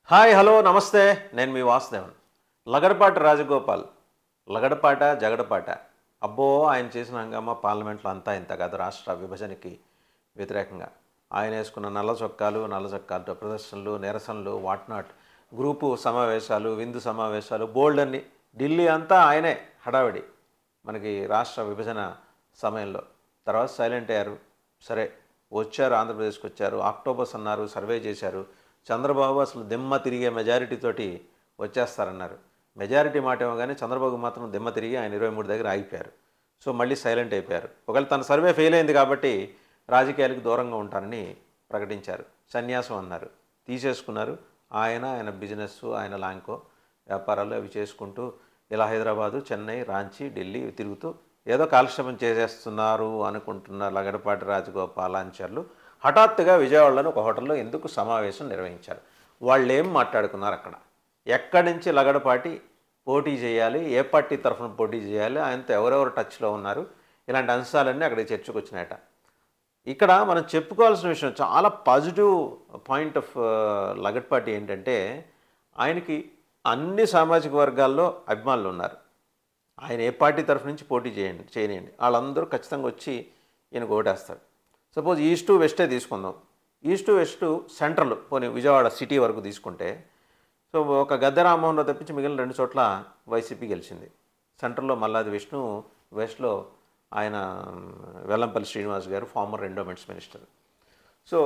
hi hello నమస్తే నేను మీ వాసుదేవన్ లగడపాటి రాజగోపాల్ లగడపాట జగడపాట అబ్బో ఆయన చేసిన హంగామా పార్లమెంట్లో అంతా ఇంత కాదు రాష్ట్ర విభజనకి వ్యతిరేకంగా ఆయన వేసుకున్న నల్ల చొక్కాలు నల్ల చొక్కాలతో ప్రదర్శనలు నిరసనలు వాట్ నాట్ గ్రూపు సమావేశాలు విందు సమావేశాలు బోల్డ్ అన్ని ఢిల్లీ అంతా ఆయనే హడావిడి మనకి రాష్ట్ర విభజన సమయంలో తర్వాత సైలెంట్ అయ్యారు సరే వచ్చారు ఆంధ్రప్రదేశ్కి వచ్చారు అక్టోబర్స్ అన్నారు సర్వే చేశారు చంద్రబాబు అసలు దిమ్మ తిరిగే మెజారిటీ తోటి వచ్చేస్తారన్నారు మెజారిటీ మాట ఏమో కానీ చంద్రబాబు మాత్రం దిమ్మ తిరిగి ఆయన ఇరవై మూడు దగ్గర ఆగిపోయారు సో మళ్ళీ సైలెంట్ అయిపోయారు ఒకవేళ తన సర్వే ఫెయిల్ అయింది కాబట్టి రాజకీయాలకు దూరంగా ఉంటారని ప్రకటించారు సన్యాసం అన్నారు తీసేసుకున్నారు ఆయన ఆయన బిజినెస్ ఆయన లాంకో వ్యాపారాలు అవి చేసుకుంటూ ఇలా హైదరాబాదు చెన్నై రాంచీ ఢిల్లీ తిరుగుతూ ఏదో కాలక్షేపం చేసేస్తున్నారు అనుకుంటున్న లగడపాటి రాజగోపాల్ అంచర్లు హఠాత్తుగా విజయవాడలోని ఒక హోటల్లో ఎందుకు సమావేశం నిర్వహించారు వాళ్ళు ఏం మాట్లాడుకున్నారు అక్కడ ఎక్కడి నుంచి లగడపాటి పోటీ చేయాలి ఏ పార్టీ తరఫున పోటీ చేయాలి ఆయనతో ఎవరెవరు టచ్లో ఉన్నారు ఇలాంటి అంశాలన్నీ అక్కడికి చర్చకు వచ్చినాయట ఇక్కడ మనం చెప్పుకోవాల్సిన విషయం చాలా పాజిటివ్ పాయింట్ ఆఫ్ లగడ్పాటి ఏంటంటే ఆయనకి అన్ని సామాజిక వర్గాల్లో అభిమానులు ఉన్నారు ఆయన ఏ పార్టీ తరఫు నుంచి పోటీ చేయండి చేయనియండి వాళ్ళందరూ ఖచ్చితంగా వచ్చి ఈయనకు ఓటేస్తారు సపోజ్ ఈస్ట్ వెస్టే తీసుకుందాం ఈస్ట్ వెస్ట్ సెంట్రల్ పోనీ విజయవాడ సిటీ వరకు తీసుకుంటే సో ఒక గద్దె రామ్మోహన్ రావు తప్పించి మిగిలిన రెండు చోట్ల వైసీపీ గెలిచింది సెంట్రల్లో మల్లాది విష్ణు వెస్ట్లో ఆయన వెల్లంపల్లి శ్రీనివాస్ గారు ఫార్మర్ ఎండోమెంట్స్ మినిస్టర్ సో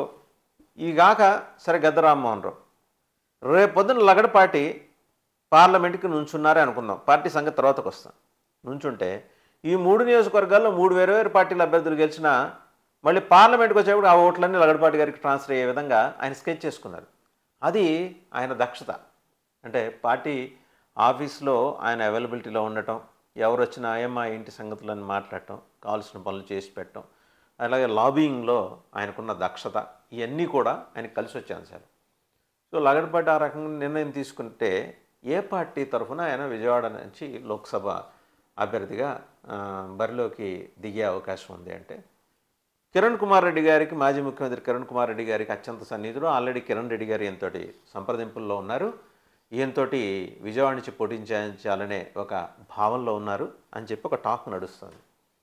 ఈ గాక సరే గద్దె రామ్మోహన్ రావు రేపు పొద్దున లగడపాటి పార్లమెంట్కి నుంచున్నారే అనుకుందాం పార్టీ సంగతి తర్వాతకు వస్తాం నుంచుంటే ఈ మూడు నియోజకవర్గాల్లో మూడు వేరు వేరు పార్టీల అభ్యర్థులు గెలిచినా మళ్ళీ పార్లమెంట్కి వచ్చేప్పుడు ఆ ఓట్లన్నీ లగడపాటి గారికి ట్రాన్స్ఫర్ అయ్యే విధంగా ఆయన స్కెచ్ చేసుకున్నారు అది ఆయన దక్షత అంటే పార్టీ ఆఫీస్లో ఆయన అవైలబిలిటీలో ఉండటం ఎవరు వచ్చినా ఏమా ఇంటి సంగతులను మాట్లాడటం కావాల్సిన పనులు చేసి పెట్టడం అలాగే లాబింగ్లో ఆయనకున్న దక్షత ఇవన్నీ కూడా ఆయనకు కలిసి వచ్చే అంశాలు సో లగడపాటి ఆ రకంగా నిర్ణయం తీసుకుంటే ఏ పార్టీ తరఫున ఆయన విజయవాడ నుంచి లోక్సభ అభ్యర్థిగా ఆ, బరిలోకి దిగే అవకాశం ఉంది అంటే కిరణ్ కుమార్ రెడ్డి గారికి మాజీ ముఖ్యమంత్రి కిరణ్ కుమార్ రెడ్డి గారికి అత్యంత సన్నిధుడు ఆల్రెడీ కిరణ్ రెడ్డి గారు ఈయనతోటి సంప్రదింపుల్లో ఉన్నారు ఈయనతోటి విజయవాడ నుంచి పోటించాలనే ఒక భావనలో ఉన్నారు అని చెప్పి ఒక టాక్ నడుస్తుంది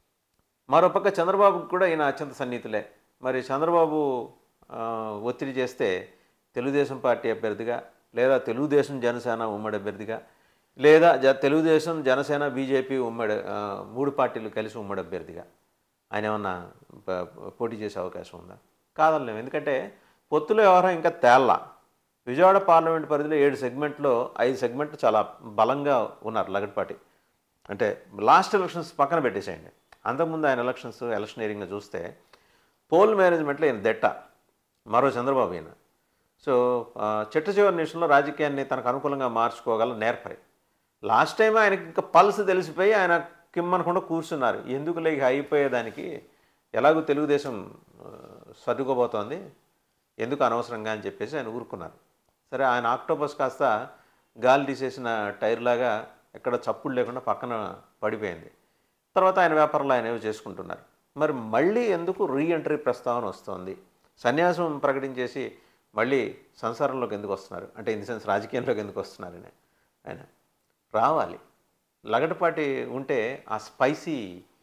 మరోపక్క చంద్రబాబుకు కూడా ఈయన అత్యంత సన్నిహితులే మరి చంద్రబాబు ఆ, ఒత్తిడి చేస్తే తెలుగుదేశం పార్టీ అభ్యర్థిగా లేదా తెలుగుదేశం జనసేన ఉమ్మడి అభ్యర్థిగా లేదా జ తెలుగుదేశం జనసేన బీజేపీ ఉమ్మడి ఆ, మూడు పార్టీలు కలిసి ఉమ్మడి అభ్యర్థిగా ఆయన ఏమన్నా ప- పోటీ చేసే అవకాశం ఉందా కాదలేము ఎందుకంటే పొత్తుల వ్యవహారం ఇంకా తేల్లా విజయవాడ పార్లమెంట్ పరిధిలో ఏడు సెగ్మెంట్లో ఐదు సెగ్మెంట్లు చాలా బలంగా ఉన్నారు లగడ్పాటి అంటే లాస్ట్ ఎలక్షన్స్ పక్కన పెట్టేసేయండి అంతకుముందు ఆయన ఎలక్షన్స్ ఎలక్షనీరింగ్గా చూస్తే పోల్ మేనేజ్మెంట్లో ఈయన దెట్ట మరో చంద్రబాబు ఈయన సో ఆ, చిట్ట చివరి నిమిషంలో రాజకీయాన్ని తనకు అనుకూలంగా మార్చుకోగల నేర్పరి లాస్ట్ టైం ఆయనకి ఇంకా పల్స్ తెలిసిపోయి ఆయన కిమ్మనకుండా కూర్చున్నారు ఎందుకు లేక అయిపోయేదానికి ఎలాగో తెలుగుదేశం ఆ, సర్దుకోబోతోంది ఎందుకు అనవసరంగా అని చెప్పేసి ఆయన ఊరుకున్నారు సరే ఆయన ఆక్టోపస్ కాస్త గాలి తీసేసిన టైర్ లాగా ఎక్కడ చప్పుడు లేకుండా పక్కన పడిపోయింది తర్వాత ఆయన వ్యాపారంలో ఆయన ఏవో చేసుకుంటున్నారు మరి మళ్ళీ ఎందుకు రీఎంట్రీ ప్రస్తావన వస్తుంది సన్యాసం ప్రకటించేసి మళ్ళీ సంసారంలోకి ఎందుకు వస్తున్నారు అంటే ఇన్ ది సెన్స్ రాజకీయంలోకి ఎందుకు వస్తున్నారని ఆయన రావాలి లగడపాటి ఉంటే ఆ స్పైసీ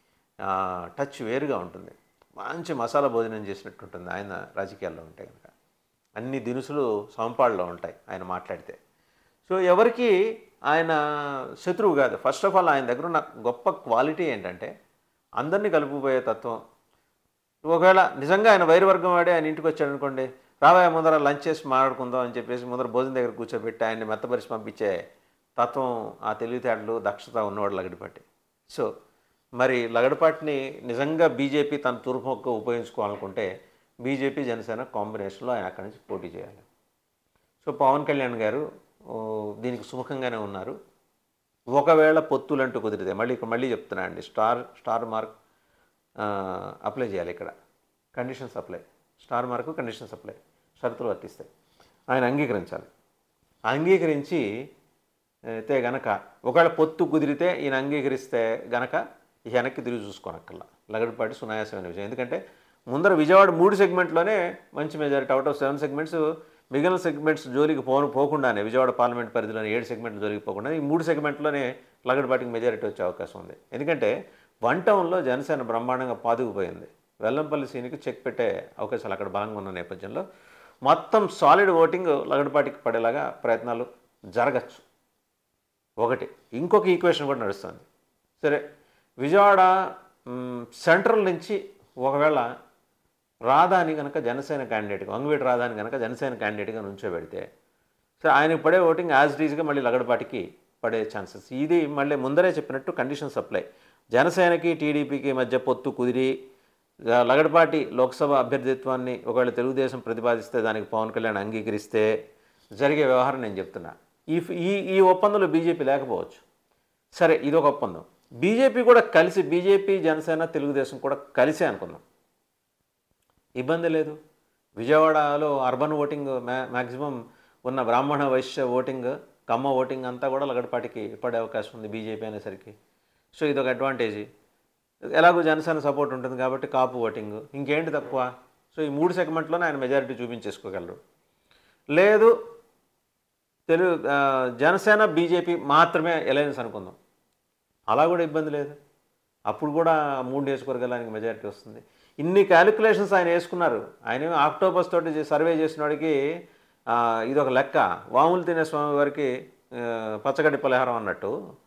టచ్ వేరుగా ఉంటుంది మంచి మసాలా భోజనం చేసినట్టు ఉంటుంది ఆయన రాజకీయాల్లో ఉంటే కనుక అన్ని దినుసులు సంపాడులో ఉంటాయి ఆయన మాట్లాడితే సో ఎవరికి ఆయన శత్రువు కాదు ఫస్ట్ ఆఫ్ ఆల్ ఆయన దగ్గర ఉన్న గొప్ప క్వాలిటీ ఏంటంటే అందరినీ కలుపుపోయే తత్వం ఒకవేళ నిజంగా ఆయన వైరవర్గం వాడే ఆయన ఇంటికి వచ్చాడు అనుకోండి రాబోయే ముందర లంచ్ చేసి మాట్లాడుకుందాం అని చెప్పేసి ముందర భోజనం దగ్గర కూర్చోబెట్టి ఆయన్ని మెత్తపరిచి పంపించే తత్వం ఆ తెలివితేటలు దక్షత ఉన్నవాడు లగడిపాటి సో మరి లగడపాటిని నిజంగా బీజేపీ తన తూర్పుమొక్క ఉపయోగించుకోవాలనుకుంటే బీజేపీ జనసేన కాంబినేషన్లో ఆయన అక్కడి నుంచి పోటీ చేయాలి సో పవన్ కళ్యాణ్ గారు ఓ, దీనికి సుముఖంగానే ఉన్నారు ఒకవేళ పొత్తులంటూ కుదిరితే మళ్ళీ మళ్ళీ చెప్తున్నా అండి స్టార్ స్టార్ మార్క్ ఆ, అప్లై చేయాలి ఇక్కడ conditions apply star mark conditions apply షరతులు వర్తిస్తాయి ఆయన అంగీకరించాలి అంగీకరించి అయితే గనక ఒకవేళ పొత్తు కుదిరితే ఈయన అంగీకరిస్తే గనక ఈ వెనక్కి తిరిగి చూసుకోనక్కల్లా లగడపాటి సునాయాసమైన విజయం ఎందుకంటే ముందర విజయవాడ మూడు సెగ్మెంట్లోనే మంచి majority out of seven segments మిగిలిన సెగ్మెంట్స్ జోలికి పోను పోకుండానే విజయవాడ పార్లమెంట్ పరిధిలోని ఏడు సెగ్మెంట్లు జోలికి పోకుండా ఈ మూడు సెగ్మెంట్లోనే లగడపాటికి మెజారిటీ వచ్చే అవకాశం ఉంది ఎందుకంటే వన్ టౌన్లో జనసేన బ్రహ్మాండంగా పాదుకుపోయింది వెల్లంపల్లి సీనికి చెక్ పెట్టే అవకాశాలు అక్కడ బలంగా ఉన్న నేపథ్యంలో మొత్తం సాలిడ్ ఓటింగ్ లగడపాటికి పడేలాగా ప్రయత్నాలు జరగచ్చు ఒకటి ఇంకొక ఈక్వేషన్ కూడా నడుస్తుంది సరే విజయవాడ మ్, సెంట్రల్ నుంచి ఒకవేళ రాధాని కనుక జనసేన క్యాండిడేట్గా వంగవీటి రాధాని కనుక జనసేన క్యాండిడేట్గా నుంచోబెడితే సరే ఆయనకు పడే ఓటింగ్ యాజ్ ఈజ్గా మళ్ళీ లగడపాటికి పడే ఛాన్సెస్ ఇది మళ్ళీ ముందరే చెప్పినట్టు కండిషన్ సప్లై జనసేనకి టీడీపీకి మధ్య పొత్తు కుదిరి ఆ, లగడపాటి లోక్సభ అభ్యర్థిత్వాన్ని ఒకవేళ తెలుగుదేశం ప్రతిపాదిస్తే దానికి పవన్ కళ్యాణ్ అంగీకరిస్తే జరిగే వ్యవహారం నేను చెప్తున్నా ఈ ఈ ఈ ఒప్పందంలో బీజేపీ లేకపోవచ్చు సరే ఇది ఒక ఒప్పందం బీజేపీ కూడా కలిసి బీజేపీ జనసేన తెలుగుదేశం కూడా కలిసే అనుకుందాం ఇబ్బంది లేదు విజయవాడలో అర్బన్ ఓటింగ్ మ్యా మ్యాక్సిమం ఉన్న బ్రాహ్మణ వైశ్య ఓటింగ్ కమ్మ ఓటింగ్ అంతా కూడా లగడపాటికి పడే అవకాశం ఉంది బీజేపీ అనేసరికి సో ఇది ఒక అడ్వాంటేజీ ఎలాగో జనసేన సపోర్ట్ ఉంటుంది కాబట్టి కాపు ఓటింగ్ ఇంకేంటి తక్కువ సో ఈ మూడు సెగ్మెంట్లోనే ఆయన మెజారిటీ చూపించేసుకోగలరు లేదు తెలుగు ఆ, జనసేన బీజేపీ మాత్రమే అలయన్స్ అనుకుందాం అలా కూడా ఇబ్బంది లేదు అప్పుడు కూడా మూడు నియోజకవర్గాలకు మెజారిటీ వస్తుంది ఇన్ని క్యాలిక్యులేషన్స్ ఆయన వేసుకున్నారు ఆయన ఏమో ఆక్టోపస్ తోటి చే- సర్వే చేసిన వాడికి ఆ, ఇది ఒక లెక్క వాములు తినే స్వామి వారికి ఆ, పచ్చగడ్డి పలహారం అన్నట్టు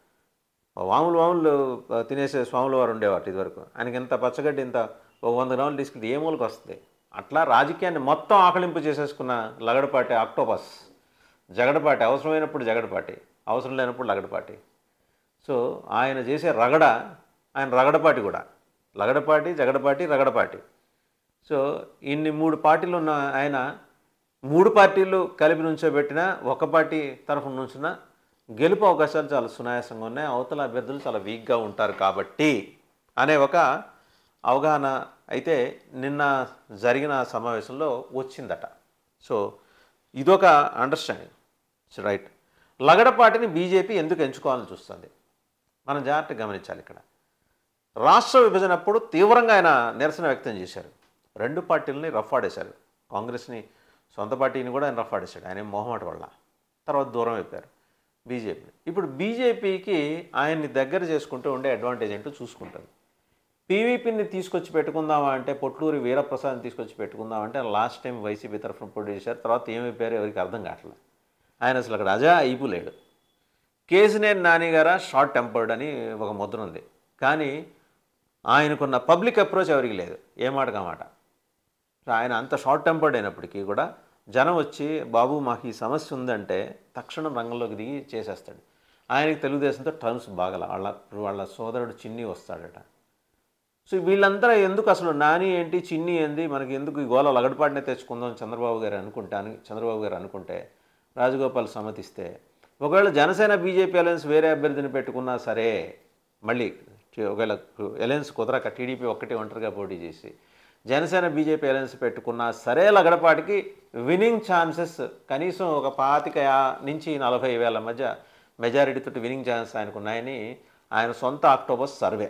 వాములు వాములు ఆ, తినేసే స్వాముల వారు ఉండేవారు ఇదివరకు ఆయనకి ఇంత పచ్చగడ్డి ఇంత ఒక వంద గ్రాములు తీసుకుంటే ఏ మూలకి వస్తుంది అట్లా రాజకీయాన్ని మొత్తం ఆకలింపు చేసేసుకున్న లగడపాటి ఆక్టోపస్ జగడపాటి అవసరమైనప్పుడు జగడపాటి అవసరం లేనప్పుడు లగడపాటి సో ఆయన చేసే రగడ ఆయన రగడపాటి కూడా లగడపాటి జగడపాటి రగడపాటి సో ఇన్ని మూడు పార్టీలు ఉన్న ఆయన మూడు పార్టీలు కలిపి నుంచోబెట్టిన ఒక పార్టీ తరఫున నుంచిన గెలుపు అవకాశాలు చాలా సునాయాసంగా ఉన్నాయి అవతల అభ్యర్థులు చాలా వీక్గా ఉంటారు కాబట్టి అనే ఒక అవగాహన అయితే నిన్న జరిగిన సమావేశంలో వచ్చిందట సో ఇదొక అండర్స్టాండింగ్ రైట్ లగడపాటిని బీజేపీ ఎందుకు ఎంచుకోవాలని చూస్తుంది మనం జాగ్రత్తగా గమనించాలి ఇక్కడ రాష్ట్ర విభజన అప్పుడు తీవ్రంగా ఆయన నిరసన వ్యక్తం చేశారు రెండు పార్టీలని రఫ్ ఆడేశారు కాంగ్రెస్ని సొంత పార్టీని కూడా ఆయన రఫ్ ఆడేశాడు ఆయన ఏం మొహమాట వల్ల తర్వాత దూరం అయిపోయారు బీజేపీ ఇప్పుడు బీజేపీకి ఆయన్ని దగ్గర చేసుకుంటూ ఉండే అడ్వాంటేజ్ ఏంటో చూసుకుంటుంది పీవీపీని తీసుకొచ్చి పెట్టుకుందామా అంటే పొట్లూరి వీరప్రసాద్ని తీసుకొచ్చి పెట్టుకుందామా అంటే లాస్ట్ టైం వైసీపీ తరఫున పోటీ చేశారు తర్వాత ఏమైపోయారో ఎవరికి అర్థం కావట్లేదు ఆయన అసలు అక్కడ అజా అయిపు లేడు కేసినేని నాని గారా షార్ట్ టెంపర్డ్ అని ఒక ముద్ర ఉంది కానీ ఆయనకున్న పబ్లిక్ అప్రోచ్ ఎవరికి లేదు ఏ మాట మాట సో ఆయన అంత షార్ట్ టెంపర్డ్ అయినప్పటికీ కూడా జనం వచ్చి బాబు మాకు ఈ సమస్య ఉందంటే తక్షణం రంగంలోకి దిగి చేసేస్తాడు ఆయనకి తెలుగుదేశంతో టర్మ్స్ బాగల వాళ్ళ వాళ్ళ సోదరుడు చిన్ని వస్తాడట సో వీళ్ళందరూ ఎందుకు అసలు నాని ఏంటి చిన్ని ఏంది మనకి ఎందుకు ఈ గోళ లగడపాటినే తెచ్చుకుందాం చంద్రబాబు గారు అనుకుంటే అని చంద్రబాబు గారు అనుకుంటే రాజగోపాల్ సమ్మతిస్తే ఒకవేళ జనసేన బీజేపీ అలయన్స్ వేరే అభ్యర్థిని పెట్టుకున్నా సరే మళ్ళీ టి- ఒకవేళ అలయన్స్ కుదరక టీడీపీ ఒక్కటే ఒంటరిగా పోటీ చేసి జనసేన బీజేపీ అలయన్స్ పెట్టుకున్నా సరే లగడపాటికి విన్నింగ్ ఛాన్సెస్ కనీసం ఒక పాతిక యా- నుంచి నలభై వేల మధ్య మెజారిటీతో విన్నింగ్ ఛాన్సెస్ ఆయనకు ఉన్నాయని ఆయన సొంత అక్టోబర్ సర్వే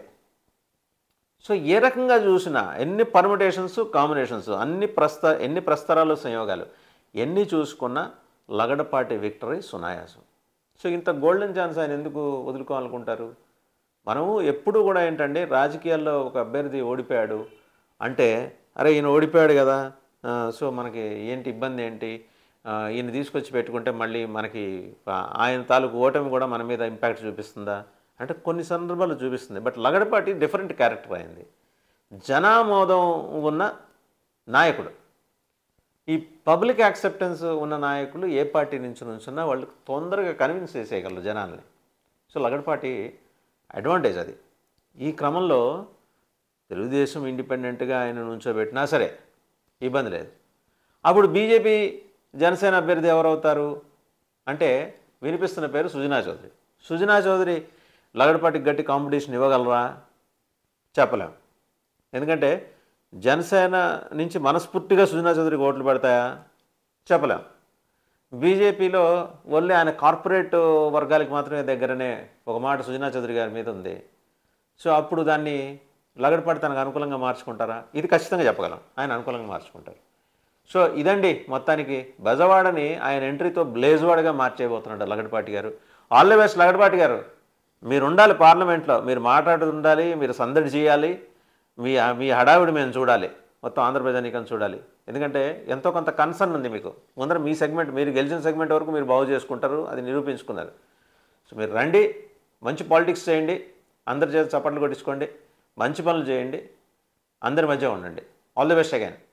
సో ఏ రకంగా చూసినా ఎన్ని పర్మిటేషన్స్ కాంబినేషన్స్ అన్ని ప్రస్త ఎన్ని ప్రస్తరాలు సంయోగాలు ఎన్ని చూసుకున్నా లగడపాటి విక్టరీ సునాయాసం సో ఇంత గోల్డెన్ ఛాన్స్ ఆయన ఎందుకు వదులుకోవాలనుకుంటారు మనము ఎప్పుడు కూడా ఏంటంటే రాజకీయాల్లో ఒక అభ్యర్థి ఓడిపోయాడు అంటే అరే ఈయన ఓడిపోయాడు కదా ఆ, సో మనకి ఏంటి ఇబ్బంది ఏంటి ఆ, ఈయన తీసుకొచ్చి పెట్టుకుంటే మళ్ళీ మనకి ఆ, ఆయన తాలూకు ఓటమి కూడా మన మీద ఇంపాక్ట్ చూపిస్తుందా అంటే కొన్ని సందర్భాల్లో చూపిస్తుంది బట్ లగడపాటి డిఫరెంట్ క్యారెక్టర్ అయింది జనామోదం ఉన్న నాయకుడు ఈ పబ్లిక్ యాక్సెప్టెన్స్ ఉన్న నాయకులు ఏ పార్టీ నుంచి నుంచున్నా వాళ్ళు తొందరగా కన్విన్స్ చేసేయగలరు జనాల్ని సో లగడపాటి అడ్వాంటేజ్ అది ఈ క్రమంలో తెలుగుదేశం ఇండిపెండెంట్గా ఆయన నుంచోబెట్టినా సరే ఇబ్బంది లేదు అప్పుడు బీజేపీ జనసేన అభ్యర్థి ఎవరవుతారు అంటే వినిపిస్తున్న పేరు సుజనా చౌదరి సుజనా చౌదరి లగడపాటికి గట్టి కాంపిటీషన్ ఇవ్వగలరా చెప్పలేం ఎందుకంటే జనసేన నుంచి మనస్ఫూర్తిగా సుజనా చౌదరికి ఓట్లు పడతాయా చెప్పలేం బీజేపీలో ఓన్లీ ఆయన కార్పొరేట్ వర్గాలకు మాత్రమే దగ్గరనే ఒక మాట సుజనా చౌదరి గారి మీద ఉంది సో అప్పుడు దాన్ని లగడపాటి తనకు అనుకూలంగా మార్చుకుంటారా ఇది ఖచ్చితంగా చెప్పగలం ఆయన అనుకూలంగా మార్చుకుంటారు సో ఇదండి మొత్తానికి బెజవాడని ఆయన ఎంట్రీతో బ్లేజ్వాడగా మార్చేయబోతున్నాడు లగడపాటి గారు ఆల్ ది బెస్ట్ లగడపాటి గారు మీరు ఉండాలి పార్లమెంట్లో మీరు మాట్లాడుతుండాలి మీరు సందడి చేయాలి మీ మీ హడావిడి మేము చూడాలి మొత్తం ఆంధ్రప్రజానీకం చూడాలి ఎందుకంటే ఎంతో కొంత కన్సర్న్ ఉంది మీకు ముందర మీ సెగ్మెంట్ మీరు గెలిచిన సెగ్మెంట్ వరకు మీరు బాగు చేసుకుంటారు అది నిరూపించుకున్నారు సో మీరు రండి మంచి పాలిటిక్స్ చేయండి అందరి చేత చప్పట్లు కొట్టించుకోండి మంచి పనులు చేయండి అందరి మధ్య ఉండండి ఆల్ ది బెస్ట్ అగైన్